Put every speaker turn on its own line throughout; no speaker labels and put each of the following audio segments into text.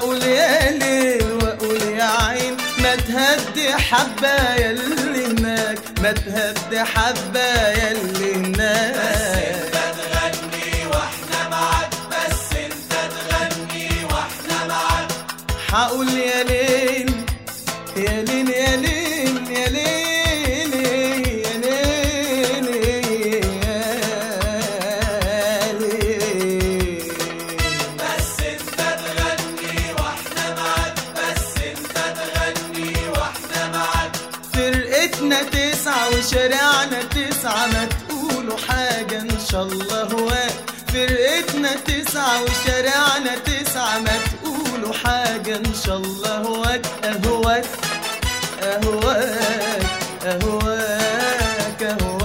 واقول يا ليل واقول يا عين ما تهدي حبة يا اللي هناك ما تهدي حبة يا اللي هناك
تغني واحنا معاك بس انت تغني واحنا معاك
حقول يا ليل يا ليل يا ليل يا ليل يا ليل يا ليل
بس انت تغني واحنا معاك بس انت تغني واحنا معاك
فرقتنا تسعة وشارعنا تسعة ما تقولوا حاجة إن شاء الله هواك فرقتنا تسعة وشارعنا تسعة ما تقولوا حاجة إن شاء الله هواك أهواك أهواك أهواك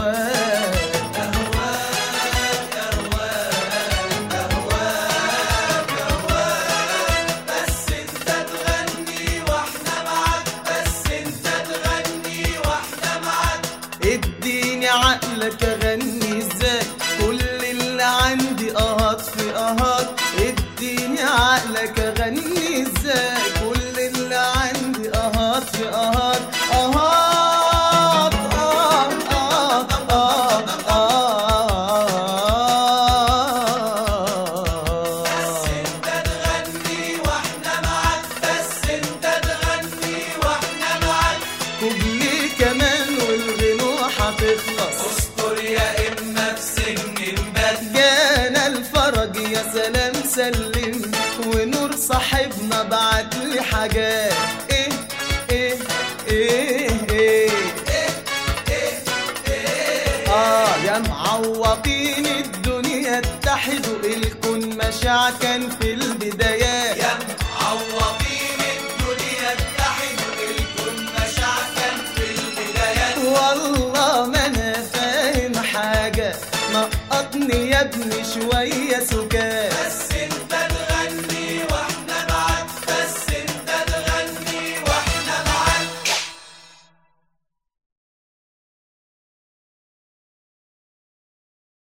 أهواك
بس انت تغني واحنا معاك بس انت تغني واحنا معاك
اديني عقلك اغني ازاي كل اللي عندي اهات في اهات اديني عقلك اغني ازاي كل اللي عندي اهات في اهات اهات آه آه آه آه
انت تغني واحنا معاك بس انت تغني واحنا معاك
كوبلي كمان والغنوة هتخلص
استر يا اما في سجن البدن
جانا الفرج يا سلام سلم ونور صاحبنا بعت لي حاجات ايه ايه ايه ايه اه يا معوقين الدنيا اتحدوا الكون مشاع كان في البدايات
يا معوضين الدنيا اتحدوا الكون مشاعكا في البدايات
والله ما انا فاهم حاجة نقطني يا ابني شوية سكات
بس